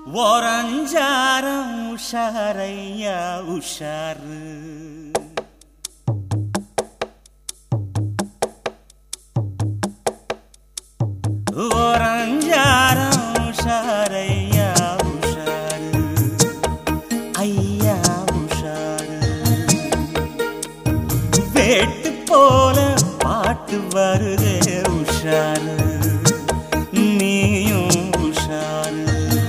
ஓரஞ்சாரம் உஷாரையா உஷாரு ஓரஞ்சாரம் உஷாரையா உஷாரு ஐயா உஷாரு வேட்டு போல பாட்டு வருதே உஷாரு நீயும் உஷாரு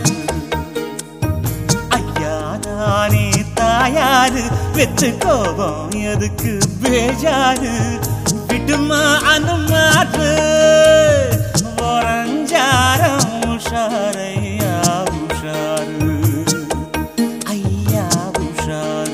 ஐயாதானே தாயாரு வெத்து கோபம் எதுக்கு பேஜாரு விடுமா அனுமாறு ஓரஞ்சாரம் உஷாரையா உஷாரு ஐயா உஷாரு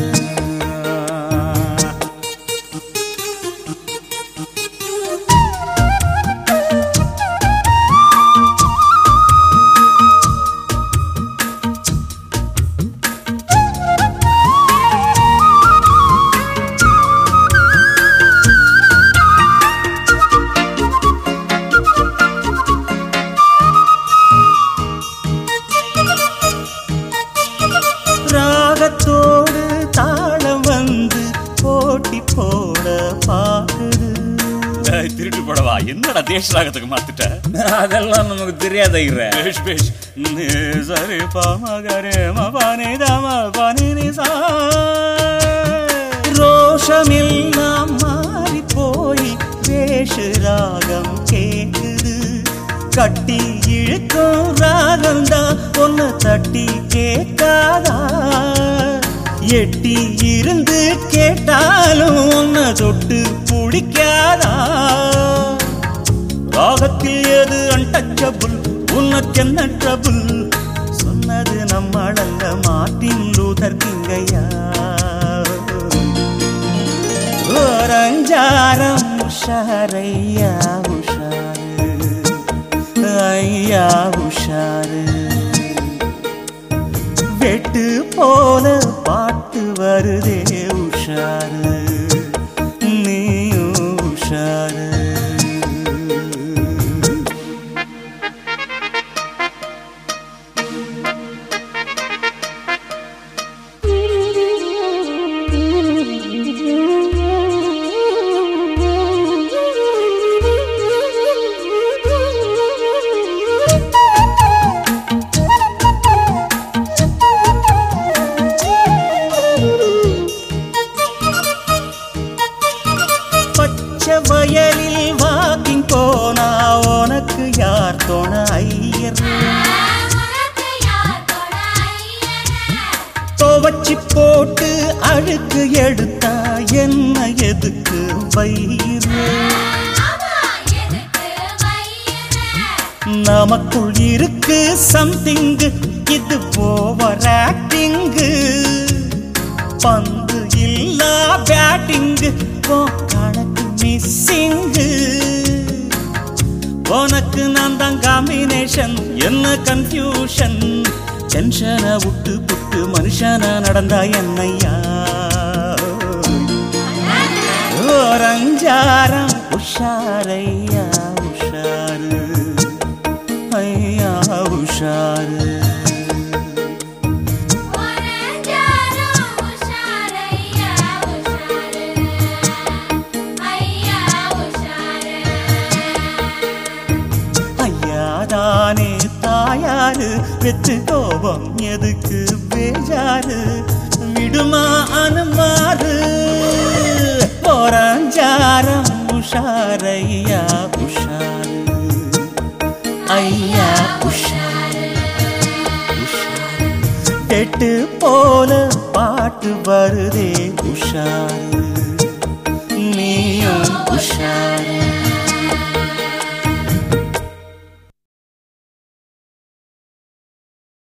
ராகத்தோடு தாளம் வந்து போட்டி போட பாக்குது திருட்டு போடவா என்னடா தேச ராகத்துக்கு மாத்திட்ட அதெல்லாம் நமக்கு தெரியாத பேஷ் பேஷ் நே சரி பாமகரே மபானே தாம பானே நி சா ரோஷமெல்லாம் மாறி போய் வேஷு ராகம் கேக்குது கட்டி இழுக்கும் ராகம் தான் ஒன்னு தட்டி கேட்காதா எட்டி இருந்து கேட்டாலும் ஒன்ன தொட்டு பிடிக்காதா ராகத்தில் எது அன்டச்சபிள் உனக்கென்ன ட்ரபிள் சொன்னது நம்மளல்ல மார்ட்டின் லூதர் கிங்கையா ஓரஞ்சாரம் உஷாரையா உஷாரு ஐயா உஷாரு வெட்டு போல பாட்டு வருதே உஷாரு நீயும் உஷாரு பச்சை வயலில் வாக்கிங் போனா உனக்கு யார் தோண ஐயர் துவச்சி போட்டு அழுக்கு எடுத்தா என்ன எதுக்கு வயிறு நமக்குள் இருக்கு சம்திங் இது ஓவர் ஆக்டிங்கு பந்து இல்லா பேட்டிங் கணக்கு மிஸ்ஸிங்கு உனக்கு நான் தான் காம்பினேஷன் என்ன கன்ஃபியூஷன் டென்ஷனை விட்டு புட்டு மனுஷனா நடந்தா என்னையா ஓரஞ்சாரம் உஷாரையா உஷாரு ஐயா உஷாரு ஐயாதானே தாயாரு வெத்து கோபம் எதுக்கு பேஜாரு விடுமா அனுமாறு போராஞ்சாரம் உஷாரையா உஷாரு ஐயா உஷாரு உஷாரு கெட்டு போல பாட்டு வருதே உஷாரு நீயும் உஷாரு